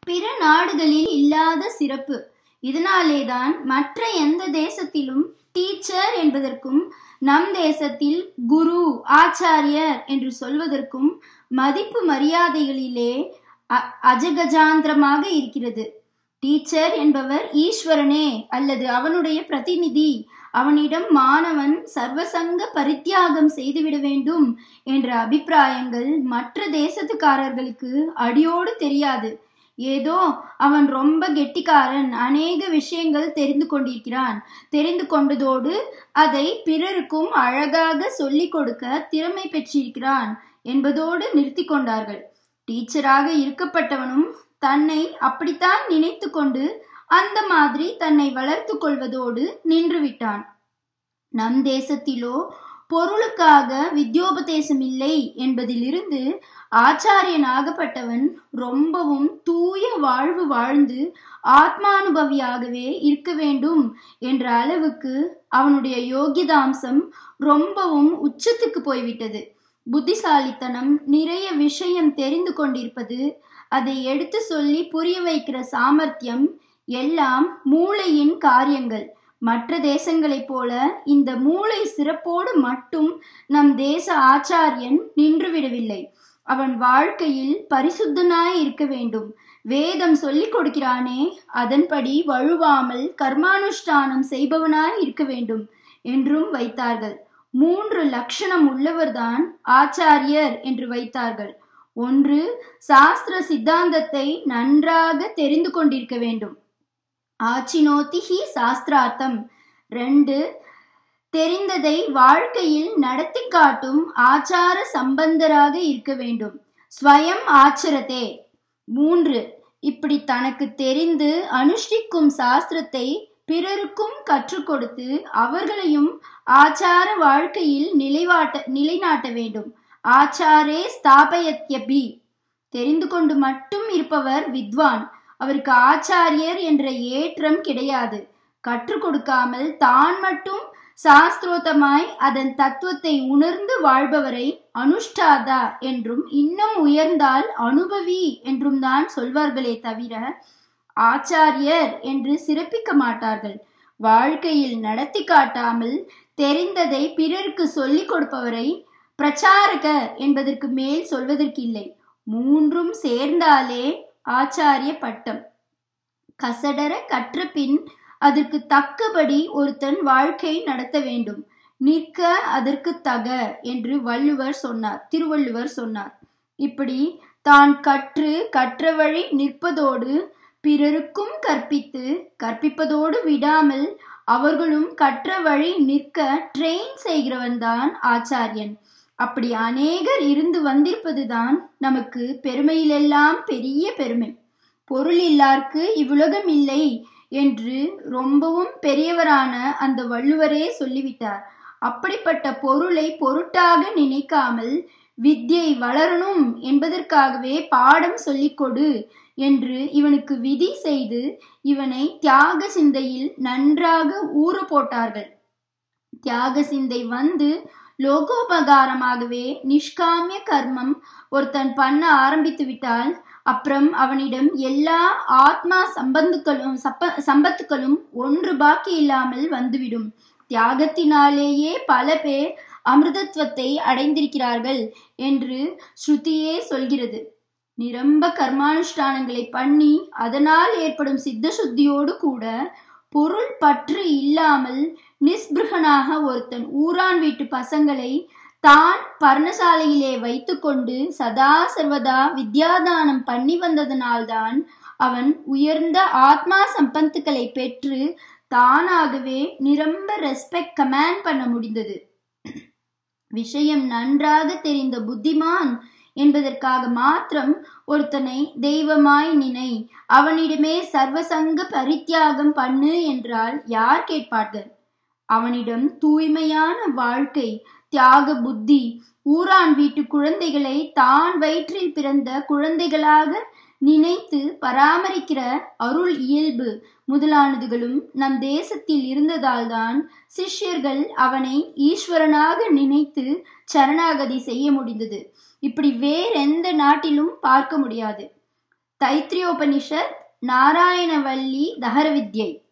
பிற நாடுகளில் இல்லாத சிறப்பு இதனாலேதான் மற்ற எந்த தேசத்திலும் டீச்சர் என்பதற்கும் நம் தேசத்தில் குரு ஆச்சாரியர் என்று சொல்வதற்கும் மதிப்பு மரியாதைகளிலே அ- அஜகஜாந்திரமாக இருக்கிறது டீச்சர் என்பவர் ஈஸ்வரனே அல்லது அவனுடைய பிரதிநிதி அவனிடம் மாணவன் சர்வசங்க பரித்தியாகம் செய்துவிட வேண்டும் என்ற அபிப்பிராயங்கள் மற்ற தேசத்துக்காரர்களுக்கு அடியோடு தெரியாது ஏதோ அவன் ரொம்ப கெட்டிக்காரன் அநேக விஷயங்கள் தெரிந்து கொண்டிருக்கிறான் தெரிந்து கொண்டதோடு அதை பிறருக்கும் அழகாக சொல்லிக் கொடுக்க திறமை பெற்றிருக்கிறான் என்பதோடு நிறுத்தி கொண்டார்கள் டீச்சராக இருக்கப்பட்டவனும் தன்னை அப்படித்தான் நினைத்து கொண்டு அந்த மாதிரி தன்னை வளர்த்து கொள்வதோடு நின்று விட்டான் நம் தேசத்திலோ பொருளுக்காக வித்யோபதேசம் இல்லை என்பதிலிருந்து ஆச்சாரியனாகப்பட்டவன் ரொம்பவும் தூய வாழ்வு வாழ்ந்து ஆத்மானுபவியாகவே இருக்க வேண்டும் என்ற அளவுக்கு அவனுடைய யோகிதாம்சம் ரொம்பவும் உச்சத்துக்கு போய்விட்டது புத்திசாலித்தனம் நிறைய விஷயம் தெரிந்து கொண்டிருப்பது அதை எடுத்து சொல்லி புரிய வைக்கிற சாமர்த்தியம் எல்லாம் மூளையின் காரியங்கள் மற்ற தேசங்களைப் போல இந்த மூளை சிறப்போடு மட்டும் நம் தேச ஆச்சாரியன் நின்றுவிடவில்லை அவன் வாழ்க்கையில் பரிசுத்தனாய் இருக்க வேண்டும் வேதம் சொல்லிக் கொடுக்கிறானே அதன்படி வழுவாமல் கர்மானுஷ்டானம் செய்பவனாய் இருக்க வேண்டும் என்றும் வைத்தார்கள் மூன்று லட்சணம் உள்ளவர்தான் ஆச்சாரியர் என்று வைத்தார்கள் ஒன்று சாஸ்திர சித்தாந்தத்தை நன்றாக தெரிந்து கொண்டிருக்க வேண்டும் ஆச்சினோதி ஹி சாஸ்திரார்த்தம் ரெண்டு தெரிந்ததை வாழ்க்கையில் நடத்தி காட்டும் ஆச்சார சம்பந்தராக இருக்க வேண்டும் ஸ்வயம் ஆச்சரத்தே மூன்று இப்படி தனக்கு தெரிந்து அனுஷ்டிக்கும் சாஸ்திரத்தை பிறருக்கும் கற்றுக் கொடுத்து அவர்களையும் ஆச்சார வாழ்க்கையில் நிலைவாட்ட நிலைநாட்ட வேண்டும் ஆச்சாரே ஸ்தாபயத்யபி தெரிந்து கொண்டு மட்டும் இருப்பவர் வித்வான் அவருக்கு ஆச்சாரியர் என்ற ஏற்றம் கிடையாது கற்றுக் கொடுக்காமல் தான் மட்டும் சாஸ்திரோத்தமாய் அதன் தத்துவத்தை உணர்ந்து வாழ்பவரை அனுஷ்டாதா என்றும் இன்னும் உயர்ந்தால் அனுபவி என்றும் தான் சொல்வார்களே தவிர ஆச்சாரியர் என்று சிறப்பிக்க மாட்டார்கள் வாழ்க்கையில் நடத்தி காட்டாமல் தெரிந்ததை பிறருக்கு சொல்லிக் கொடுப்பவரை பிரச்சாரகர் என்பதற்கு மேல் சொல்வதற்கில்லை மூன்றும் சேர்ந்தாலே ஆச்சாரிய பட்டம் கசடர கற்ற பின் அதற்கு தக்கபடி ஒருத்தன் வாழ்க்கை நடத்த வேண்டும் நிற்க அதற்கு தக என்று வள்ளுவர் சொன்னார் திருவள்ளுவர் சொன்னார் இப்படி தான் கற்று கற்ற வழி நிற்பதோடு பிறருக்கும் கற்பித்து கற்பிப்பதோடு விடாமல் அவர்களும் கற்ற வழி நிற்க ட்ரெயின் செய்கிறவன் தான் ஆச்சாரியன் அப்படி அநேகர் இருந்து வந்திருப்பதுதான் நமக்கு பெருமையிலெல்லாம் பெரிய பெருமை பொருள் இல்லார்க்கு இவ்வுலகம் இல்லை என்று ரொம்பவும் பெரியவரான அந்த வள்ளுவரே சொல்லிவிட்டார் அப்படிப்பட்ட பொருளை பொருட்டாக நினைக்காமல் வித்யை வளரணும் என்பதற்காகவே பாடம் சொல்லிக் கொடு என்று இவனுக்கு விதி செய்து இவனை தியாக சிந்தையில் நன்றாக ஊற போட்டார்கள் தியாக சிந்தை வந்து லோகோபகாரமாகவே நிஷ்காமிய கர்மம் ஒருத்தன் பண்ண ஆரம்பித்து விட்டால் அப்புறம் அவனிடம் எல்லா ஆத்மா சம்பந்துக்களும் சப்ப சம்பத்துக்களும் ஒன்று பாக்கி இல்லாமல் வந்துவிடும் தியாகத்தினாலேயே பல பேர் அமிர்தத்துவத்தை அடைந்திருக்கிறார்கள் என்று ஸ்ருதியே சொல்கிறது நிரம்ப கர்மானுஷ்டானங்களை பண்ணி அதனால் ஏற்படும் சித்த சுத்தியோடு கூட பொருள் பற்று இல்லாமல் நிஸ்பிருகனாக ஒருத்தன் ஊரான் வீட்டு பசங்களை தான் பர்ணசாலையிலே வைத்துக்கொண்டு சதா சர்வதா வித்யாதானம் பண்ணி வந்ததனால்தான் அவன் உயர்ந்த ஆத்மா சம்பத்துக்களை பெற்று தானாகவே நிரம்ப ரெஸ்பெக்ட் கமாண்ட் பண்ண முடிந்தது விஷயம் நன்றாக தெரிந்த புத்திமான் என்பதற்காக மாத்திரம் ஒருத்தனை தெய்வமாய் நினை அவனிடமே சர்வசங்க பரித்தியாகம் பண்ணு என்றால் யார் கேட்பார்கள் அவனிடம் தூய்மையான வாழ்க்கை தியாக புத்தி ஊரான் வீட்டு குழந்தைகளை தான் வயிற்றில் பிறந்த குழந்தைகளாக நினைத்து பராமரிக்கிற அருள் இயல்பு முதலானதுகளும் நம் தேசத்தில் இருந்ததால்தான் சிஷ்யர்கள் அவனை ஈஸ்வரனாக நினைத்து சரணாகதி செய்ய முடிந்தது இப்படி வேறெந்த நாட்டிலும் பார்க்க முடியாது தைத்திரியோபனிஷத் நாராயணவல்லி தகர வித்யை